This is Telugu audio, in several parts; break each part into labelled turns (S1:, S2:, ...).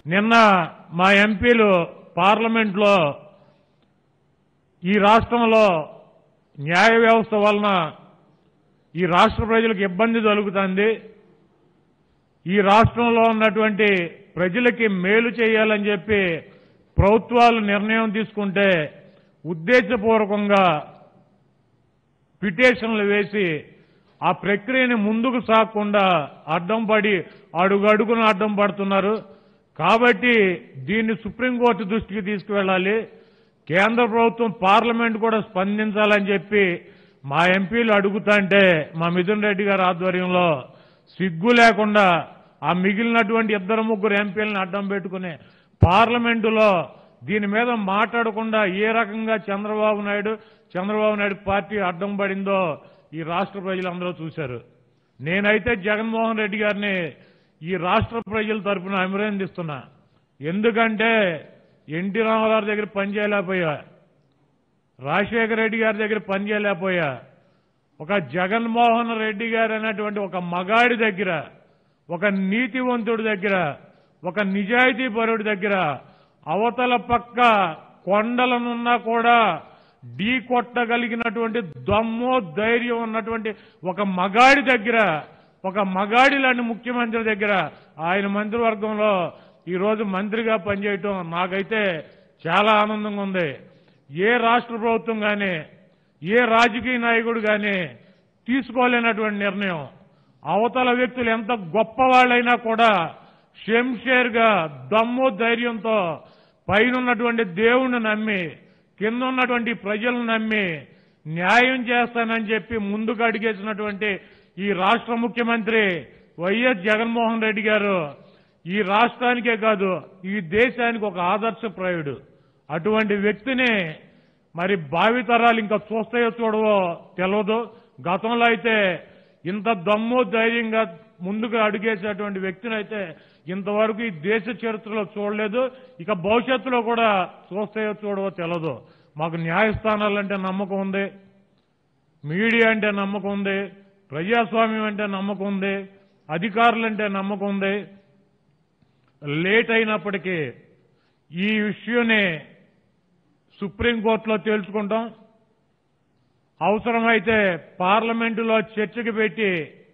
S1: నిన్న మా ఎంపీలు పార్లమెంట్లో ఈ రాష్ట్రంలో న్యాయ వ్యవస్థ వలన ఈ రాష్ట్ర ప్రజలకు ఇబ్బంది కలుగుతుంది ఈ రాష్ట్రంలో ఉన్నటువంటి ప్రజలకి మేలు చేయాలని చెప్పి ప్రభుత్వాలు నిర్ణయం తీసుకుంటే ఉద్దేశపూర్వకంగా పిటిషన్లు వేసి ఆ ప్రక్రియని ముందుకు సాగకుండా అడ్డం పడి అడుగడుగున అడ్డం పడుతున్నారు కాబట్టి దీన్ని సుప్రీంకోర్టు దృష్టికి తీసుకువెళ్ళాలి కేంద్ర ప్రభుత్వం పార్లమెంట్ కూడా స్పందించాలని చెప్పి మా ఎంపీలు అడుగుతాంటే మా మిథున్ రెడ్డి గారి ఆధ్వర్యంలో సిగ్గు లేకుండా ఆ మిగిలినటువంటి ఇద్దరు ముగ్గురు ఎంపీలను అడ్డం పెట్టుకుని పార్లమెంటులో దీని మీద మాట్లాడకుండా ఏ రకంగా చంద్రబాబు నాయుడు చంద్రబాబు నాయుడు పార్టీ అడ్డం పడిందో ఈ రాష్ట్ర ప్రజలందరూ చూశారు నేనైతే జగన్మోహన్ రెడ్డి గారిని ఈ రాష్ట్ర ప్రజల తరఫున అభినందిస్తున్నా ఎందుకంటే ఎన్టీ రామారావు దగ్గర పనిచేయలేకపోయా రాజశేఖర రెడ్డి గారి దగ్గర పనిచేయలేకపోయా ఒక జగన్మోహన్ రెడ్డి గారు అనేటువంటి ఒక మగాడి దగ్గర ఒక నీతివంతుడి దగ్గర ఒక నిజాయితీ పరుడి దగ్గర అవతల పక్క కొండలనున్నా కూడా ఢీ కొట్టగలిగినటువంటి దమ్ము ధైర్యం ఉన్నటువంటి ఒక మగాడి దగ్గర ఒక మగాడి లాంటి ముఖ్యమంత్రి దగ్గర ఆయన మంత్రివర్గంలో ఈ రోజు మంత్రిగా పనిచేయటం నాకైతే చాలా ఆనందంగా ఉంది ఏ రాష్ట్ర ప్రభుత్వం కానీ ఏ రాజకీయ నాయకుడు కానీ తీసుకోలేనటువంటి నిర్ణయం అవతల వ్యక్తులు ఎంత గొప్పవాళ్ళైనా కూడా షంషేర్గా దమ్ము ధైర్యంతో పైన ఉన్నటువంటి దేవుణ్ణి నమ్మి కింద ఉన్నటువంటి ప్రజలను నమ్మి న్యాయం చేస్తానని చెప్పి ముందుకు అడిగేసినటువంటి ఈ రాష్ట్ర ముఖ్యమంత్రి వైఎస్ జగన్మోహన్ రెడ్డి గారు ఈ రాష్ట్రానికే కాదు ఈ దేశానికి ఒక ఆదర్శప్రాయుడు అటువంటి వ్యక్తిని మరి భావితరాలు ఇంకా చూస్తాయో చూడవో తెలియదు గతంలో అయితే ఇంత దమ్ము ధైర్యంగా ముందుకు అడుగేసేటువంటి వ్యక్తిని అయితే ఇంతవరకు ఈ దేశ చరిత్రలో చూడలేదు ఇక భవిష్యత్తులో కూడా చూస్తాయో చూడవో తెలియదు మాకు న్యాయస్థానాలంటే నమ్మకం ఉంది మీడియా అంటే నమ్మకం ఉంది ప్రజాస్వామ్యం అంటే నమ్మకం ఉంది అధికారులంటే నమ్మకం ఉంది లేట్ అయినప్పటికీ ఈ విషయాన్ని సుప్రీంకోర్టులో తేల్చుకుంటాం అవసరమైతే పార్లమెంటులో చర్చకి పెట్టి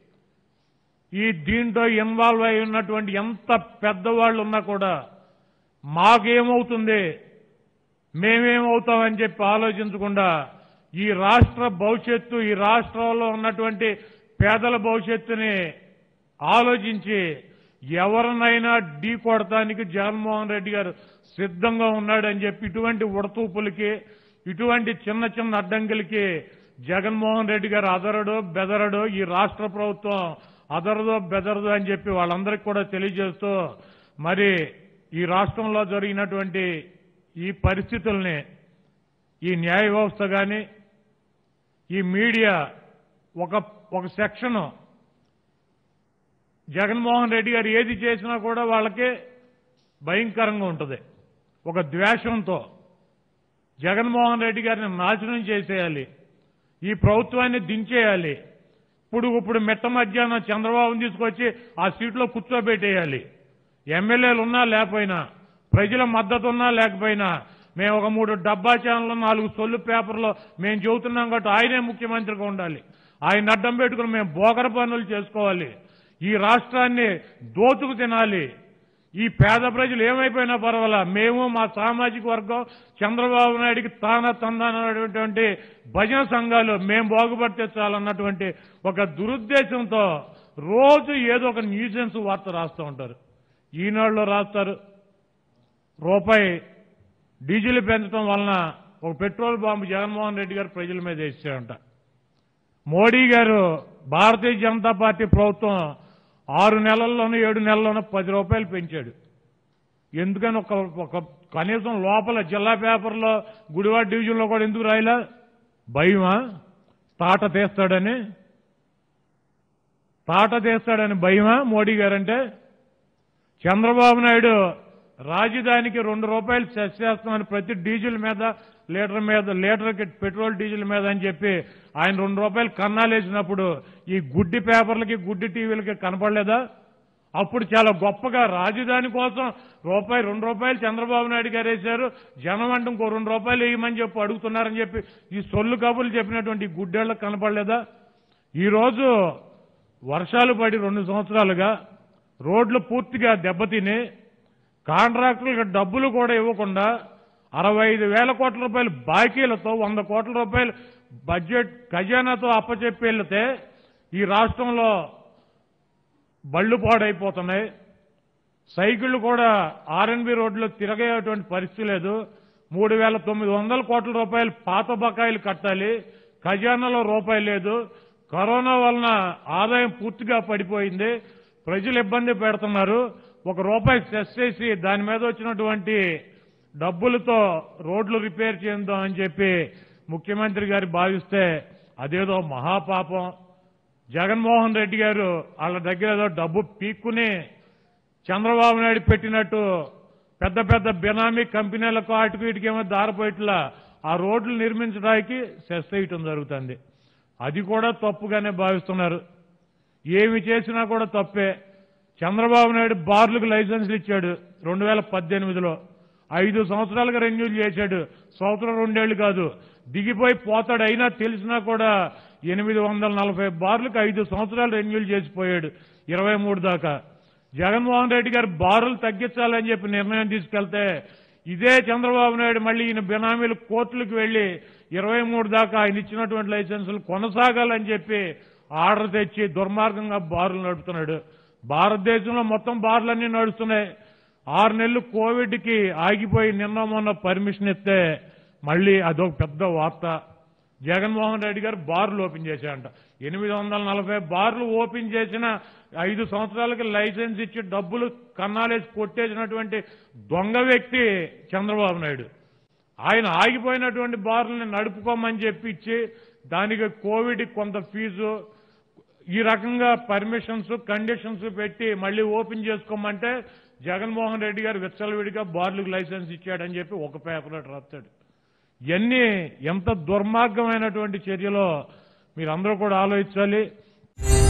S1: ఈ దీంట్లో ఇన్వాల్వ్ అయి ఉన్నటువంటి ఎంత పెద్దవాళ్ళు ఉన్నా కూడా మాకేమవుతుంది మేమేమవుతామని చెప్పి ఆలోచించకుండా ఈ రాష్ట్ర భవిష్యత్తు ఈ రాష్ట్రంలో ఉన్నటువంటి పేదల భవిష్యత్తుని ఆలోచించి ఎవరినైనా ఢీ కొడటానికి జగన్మోహన్ రెడ్డి గారు సిద్ధంగా ఉన్నాడని చెప్పి ఇటువంటి ఉడతూపులకి ఇటువంటి చిన్న చిన్న అడ్డంకులకి జగన్మోహన్ రెడ్డి గారు అదరడు బెదరడు ఈ రాష్ట్ర ప్రభుత్వం అదరదో బెదరదు అని చెప్పి వాళ్ళందరికీ కూడా తెలియజేస్తూ మరి ఈ రాష్ట్రంలో జరిగినటువంటి ఈ పరిస్థితుల్ని ఈ న్యాయ వ్యవస్థ కానీ ఈ మీడియా ఒక ఒక సెక్షను జగన్మోహన్ రెడ్డి గారు ఏది చేసినా కూడా వాళ్ళకి భయంకరంగా ఉంటుంది ఒక ద్వేషంతో జగన్మోహన్ రెడ్డి గారిని నాశనం చేసేయాలి ఈ ప్రభుత్వాన్ని దించేయాలి ఇప్పుడు ఇప్పుడు మిట్ట మధ్యాహ్నం చంద్రబాబుని తీసుకొచ్చి ఆ సీట్లో కూర్చోబెట్టేయాలి ఎమ్మెల్యేలు ఉన్నా లేకపోయినా ప్రజల మద్దతు ఉన్నా లేకపోయినా మేము ఒక మూడు డబ్బా ఛానళ్ళు నాలుగు సొల్లు పేపర్లో మేము చెబుతున్నాం కాబట్టి ఆయనే ముఖ్యమంత్రిగా ఉండాలి ఆయన అడ్డం పెట్టుకుని మేము బోకర పనులు చేసుకోవాలి ఈ రాష్ట్రాన్ని దోచుకు తినాలి ఈ పేద ప్రజలు ఏమైపోయినా పర్వాలా మేము మా సామాజిక వర్గం చంద్రబాబు నాయుడికి తాన తందానటువంటి భజన సంఘాలు మేము బాగుపడితే చాలన్నటువంటి ఒక దురుద్దేశంతో రోజు ఏదో ఒక న్యూసెన్స్ వార్త రాస్తూ ఉంటారు ఈనాడులో రాస్తారు రూపాయి డీజిల్ పెంచడం వలన ఒక పెట్రోల్ బాంబు జగన్మోహన్ రెడ్డి గారు ప్రజల మీద వేసారంట మోడీ గారు భారతీయ జనతా పార్టీ ప్రభుత్వం ఆరు నెలల్లోనూ ఏడు నెలల్లోనూ పది రూపాయలు పెంచాడు ఎందుకని ఒక ఒక కనీసం లోపల జిల్లా పేపర్లో గుడివాడ డివిజన్లో కూడా ఎందుకు రాయలా భయమా తాట తీస్తాడని తాట తీస్తాడని భయమా మోడీ గారంటే చంద్రబాబు నాయుడు రాజధానికి రెండు రూపాయలు సెస్ చేస్తామని ప్రతి డీజిల్ మీద లీటర్ మీద లీటర్కి పెట్రోల్ డీజిల్ మీద అని చెప్పి ఆయన రెండు రూపాయలు కన్నాలేసినప్పుడు ఈ గుడ్డి పేపర్లకి గుడ్డి టీవీలకి కనపడలేదా అప్పుడు చాలా గొప్పగా రాజధాని కోసం రూపాయి రెండు రూపాయలు చంద్రబాబు నాయుడు గారు వేశారు జనం అంటే ఇంకో రెండు రూపాయలు వేయమని చెప్పి అడుగుతున్నారని చెప్పి ఈ సొల్లు కబుర్లు చెప్పినటువంటి ఈ గుడ్డేళ్లకు కనపడలేదా ఈరోజు వర్షాలు పడి రెండు సంవత్సరాలుగా రోడ్లు పూర్తిగా దెబ్బతిని కాంట్రాక్టులకు డబ్బులు కూడా ఇవ్వకుండా అరవై ఐదు వేల కోట్ల రూపాయలు బాకీలతో వంద కోట్ల రూపాయలు బడ్జెట్ ఖజానాతో అప్పచెప్పి వెళ్తే ఈ రాష్ట్రంలో బళ్ళు పాడైపోతున్నాయి సైకిళ్లు కూడా ఆర్ఎన్బి రోడ్లో తిరగేటువంటి పరిస్థితి లేదు మూడు వేల తొమ్మిది వందల కోట్ల రూపాయలు పాత బకాయిలు కట్టాలి ఖజానాలో రూపాయి లేదు కరోనా వలన ఆదాయం పూర్తిగా పడిపోయింది ప్రజలు ఇబ్బంది పెడుతున్నారు ఒక రూపాయి సెస్ చేసి దాని మీద వచ్చినటువంటి డబ్బులతో రోడ్లు రిపేర్ చేద్దాం అని చెప్పి ముఖ్యమంత్రి గారు భావిస్తే అదేదో మహాపాపం జగన్మోహన్ రెడ్డి గారు వాళ్ళ దగ్గర ఏదో డబ్బు పీక్కుని చంద్రబాబు నాయుడు పెట్టినట్టు పెద్ద పెద్ద బినామీ కంపెనీలకు అటుకు ఇటుకేమో దారిపోయిట్లా ఆ రోడ్లు నిర్మించడానికి సెస్ వేయటం జరుగుతుంది అది కూడా తప్పుగానే భావిస్తున్నారు ఏమి చేసినా కూడా తప్పే చంద్రబాబు నాయుడు బార్లకు లైసెన్సులు ఇచ్చాడు రెండు వేల పద్దెనిమిదిలో ఐదు సంవత్సరాలుగా రెన్యూల్ చేశాడు సంవత్సరం రెండేళ్లు కాదు దిగిపోయి పోతాడు అయినా తెలిసినా కూడా ఎనిమిది వందల నలభై బార్లకు ఐదు సంవత్సరాలు రెన్యూల్ చేసిపోయాడు ఇరవై మూడు దాకా జగన్మోహన్ రెడ్డి గారు బారులు తగ్గించాలని చెప్పి నిర్ణయం తీసుకెళ్తే ఇదే చంద్రబాబు నాయుడు మళ్ళీ ఈయన బినామీలు కోర్టులకు వెళ్లి ఇరవై మూడు దాకా ఆయన ఇచ్చినటువంటి లైసెన్సులు కొనసాగాలని చెప్పి ఆర్డర్ తెచ్చి దుర్మార్గంగా బారులు నడుపుతున్నాడు భారతదేశంలో మొత్తం బార్లన్నీ నడుస్తున్నాయి ఆరు నెలలు కోవిడ్కి ఆగిపోయి నిన్న మొన్న పర్మిషన్ ఇస్తే మళ్ళీ అదొక పెద్ద వార్త జగన్మోహన్ రెడ్డి గారు బార్లు ఓపెన్ చేశారంట ఎనిమిది వందల నలభై బార్లు ఓపెన్ చేసిన ఐదు సంవత్సరాలకి లైసెన్స్ ఇచ్చి డబ్బులు కన్నాలేసి కొట్టేసినటువంటి దొంగ వ్యక్తి చంద్రబాబు నాయుడు ఆయన ఆగిపోయినటువంటి బార్లని నడుపుకోమని చెప్పి ఇచ్చి దానికి కోవిడ్ కొంత ఫీజు ఈ రకంగా పర్మిషన్స్ కండిషన్స్ పెట్టి మళ్ళీ ఓపెన్ చేసుకోమంటే జగన్మోహన్ రెడ్డి గారు విచ్చలవిడిగా బార్లకు లైసెన్స్ ఇచ్చాడని చెప్పి ఒక పేపర్లో రాస్తాడు ఇవన్నీ ఎంత దుర్మార్గమైనటువంటి చర్యలో మీరందరూ కూడా ఆలోచించాలి